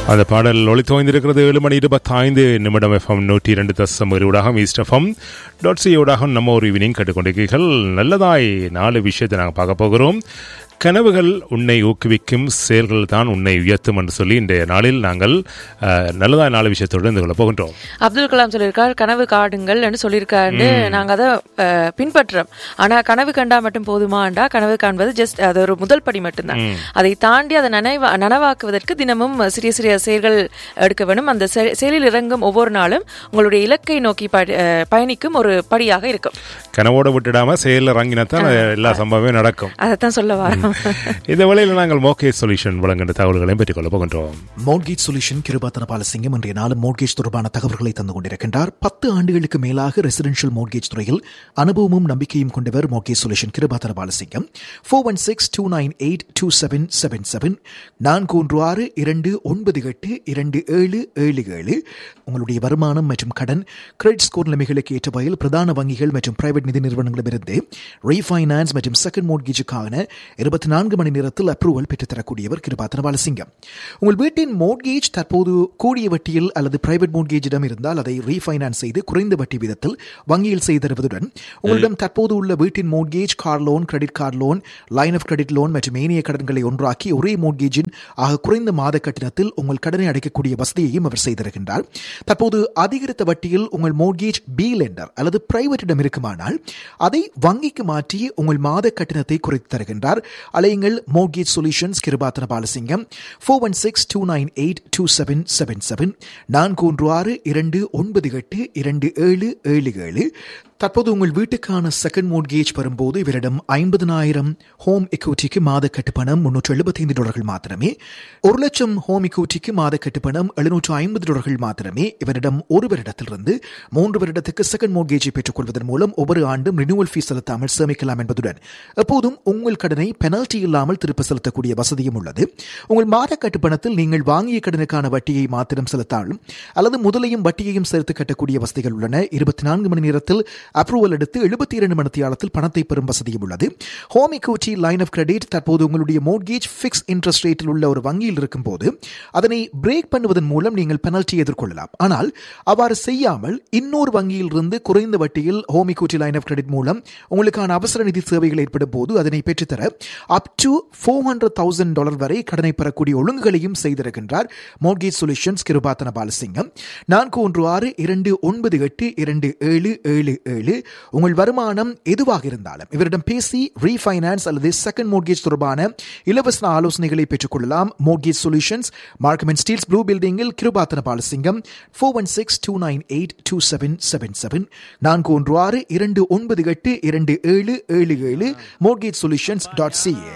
அந்த பாடல் ஒளித்தோய்ந்திருக்கிறது ஏழு மணி இருபத்தைந்து நிமிடம் எஃப்எம் நூற்றி இரண்டு தசம் ஊடாக ஈஸ்ட் எஃப்எம் டாட் சி ஊடாக நம்ம ஒரு ஈவினிங் கேட்டுக்கொண்டிருக்கீர்கள் நல்லதாய் நாலு விஷயத்தை நாங்கள் பார்க்க போகிறோம் கனவுகள் உன்னை ஊக்குவிக்கும் செயல்கள் தான் உன்னை உயர்த்தும் என்று சொல்லி இன்றைய நாளில் நாங்கள் அஹ், நல்லதாய் நாலு விஷயத்தோடு இருந்து கொள்ள போகின்றோம் அப்துல் கலாம் சொல்லியிருக்கார் கனவு காடுங்கள்னு சொல்லியிருக்காரு நாங்க அதை அஹ், பின்பற்றோம் ஆனா கனவு கண்டா மட்டும் போதுமாண்டா கனவு காண்பது ஜஸ்ட் அது ஒரு முதல் படி மட்டும்தான் அதை தாண்டி அதை நனைவா நனவாக்குவதற்கு தினமும் சிறிய சிறிய செயல்கள் எடுக்க வேண்டும் அந்த செ- செயலில் இறங்கும் ஒவ்வொரு நாளும் உங்களுடைய இலக்கை நோக்கி ப- அஹ், பயணிக்கும் ஒரு படியாக இருக்கும் கனவோட விட்டுடாம செயலில் இறங்கினத்தான் எல்லா சம்பவமே நடக்கும் அதைத்தான் சொல்ல வரோம் இந்த வேளையில் நாங்கள் மோகே சொல்யூஷன் வழங்குகின்ற தகவல்களையும் பெற்றுக்கொள்ள போகின்றோம் மோட்கேஜ் சொல்யூஷன் கிருபாத்தன பாலசிங்கம் இன்றைய நாளும் மோட்கேஜ் தொடர்பான தகவல்களை தந்து கொண்டிருக்கின்றார் பத்து ஆண்டுகளுக்கு மேலாக ரெசிடென்ஷியல் மோட்கேஜ் துறையில் அனுபவமும் நம்பிக்கையும் கொண்டவர் mortgage solution Kirubathana Balasingam four one six two nine eight two seven seven seven நான்கு ஒன்று ஆறு இரண்டு ஒன்பது எட்டு இரண்டு ஏழு ஏழு ஏழு உங்களுடைய வருமானம் மற்றும் கடன் கிரெடிட் ஸ்கோர் நிலைமைகளுக்கு ஏற்ற வகையில் பிரதான வங்கிகள் மற்றும் பிரைவேட் நிதி நிறுவனங்களிடமிருந்து ரீஃபைனான்ஸ் மற்றும் செகண்ட் மோட்கேஜுக்கான இருபத்தி நான்கு மணி நேரத்தில் அப்ரூவல் பெற்றுத்தரக்கூடியவர் கிருபாத்தன பாலசிங்கம் உங்கள் வீட்டின் மோட்கேஜ் தற்போது கூடிய வட்டியில் அல்லது பிரைவேட் மோட்கேஜிடம் இருந்தால் அதை ரீஃபைனான்ஸ் செய்து குறைந்த வட்டி விதத்தில் வங்கியில் செய்து தருவதுடன் உங்களிடம் தற்போது உள்ள வீட்டின் mortgage car loan credit card loan line of credit loan மற்றும் ஏனைய கடன்களை ஒன்றாக்கி ஒரே மோட்கேஜின் ஆக குறைந்த மாத கட்டணத்தில் உங்கள் கடனை அடைக்கக்கூடிய வசதியையும் அவர் செய்திருக்கின்றார் தற்போது அதிகரித்த வட்டியில் உங்கள் மோட்கேஜ் பி லெண்டர் அல்லது பிரைவேட்டிடம் இருக்குமானால் அதை வங்கிக்கு மாற்றி உங்கள் மாத கட்டணத்தை குறைத்து தருகின்றார் அலையுங்கள் mortgage solutions Kirubathana Balasingam four one six two nine eight two seven seven seven நான்கு ஒன்று ஆறு இரண்டு ஒன்பது எட்டு இரண்டு ஏழு ஏழு ஏழு தற்போது உங்கள் வீட்டுக்கான செகண்ட் மோட்கேஜ் வரும்போது இவரிடம் ஐம்பதனாயிரம் ஹோம் எக்யூட்டிக்கு மாத கட்டுப்பணம் முன்னூற்று எழுபத்தைந்து டாலர்கள் மாத்திரமே ஒரு லட்சம் ஹோம் எக்யூட்டிக்கு மாத கட்டுப்பணம் எழுநூற்று ஐம்பது டாலர்கள் மாத்திரமே இவரிடம் ஒரு வருடத்திலிருந்து மூன்று வருடத்துக்கு செகண்ட் மோட்கேஜை பெற்றுக்கொள்வதன் மூலம் ஒவ்வொரு ஆண்டும் ரினியூவல் ஃபீஸ் செலுத்தாமல் சேமிக்கலாம் என்பதுடன் எப்போதும் உங்கள் கடனை பெனல்டி இல்லாமல் திருப்ப செலுத்தக்கூடிய வசதியும் உள்ளது உங்கள் மாத கட்டுப்பணத்தில் நீங்கள் வாங்கிய கடனுக்கான வட்டியை மாத்திரம் செலுத்தாலும் அல்லது முதலையும் வட்டியையும் சேர்த்து கட்டக்கூடிய வசதிகள் உள்ளன இருபத்தி நான்கு மணி நேரத்தில் அப்ரூவல் எடுத்து எழுபத்தி இரண்டு மணித்தியாலத்தில் பணத்தை பெறும் வசதியும் உள்ளது home equity line of credit தற்போது உங்களுடைய மோட்கேஜ் ஃபிக்ஸ் இன்ட்ரெஸ்ட் ரேட்டில் உள்ள ஒரு வங்கியில் இருக்கும் போது அதனை பிரேக் பண்ணுவதன் மூலம் நீங்கள் பெனல்ட்டி எதிர்கொள்ளலாம் ஆனால் அவ்வாறு செய்யாமல் இன்னொரு வங்கியில் இருந்து குறைந்த வட்டியில் home equity line of credit மூலம் உங்களுக்கான அவசர நிதி சேவைகள் ஏற்படும் போது அதனை பெற்றுத்தர up to four hundred thousand dollar வரை கடனை பெறக்கூடிய ஒழுங்குகளையும் செய்திருக்கின்றார் மோட்கேஜ் சொல்யூஷன்ஸ் கிருபாத்தன பாலசிங்கம் நான்கு ஒன்று ஆறு இரண்டு ஒன்பது எட்டு இரண்டு ஏழு ஏழு ஏழு உங்கள் வருமானம் எதுவாக இருந்தாலும் இவரிடம் பேசி ரீஃபைனான்ஸ் அல்லது செகண்ட் மோட்கேஜ் தொடர்பான இலவச ஆலோசனைகளை பெற்றுக்கொள்ளலாம் mortgage solutions Markham and Steeles blue பில்டிங்கில் Kirubathan Balasingam four one six two nine eight two seven seven seven நான்கு ஒன்று ஆறு இரண்டு ஒன்பது எட்டு இரண்டு ஏழு ஏழு ஏழு மோட்கேஜ் சொல்யூஷன்ஸ் டாட் சிஏ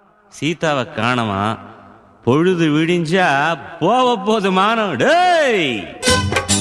சீதாவை காணமா பொழுது விடிஞ்சா போக போது மானம் டேய்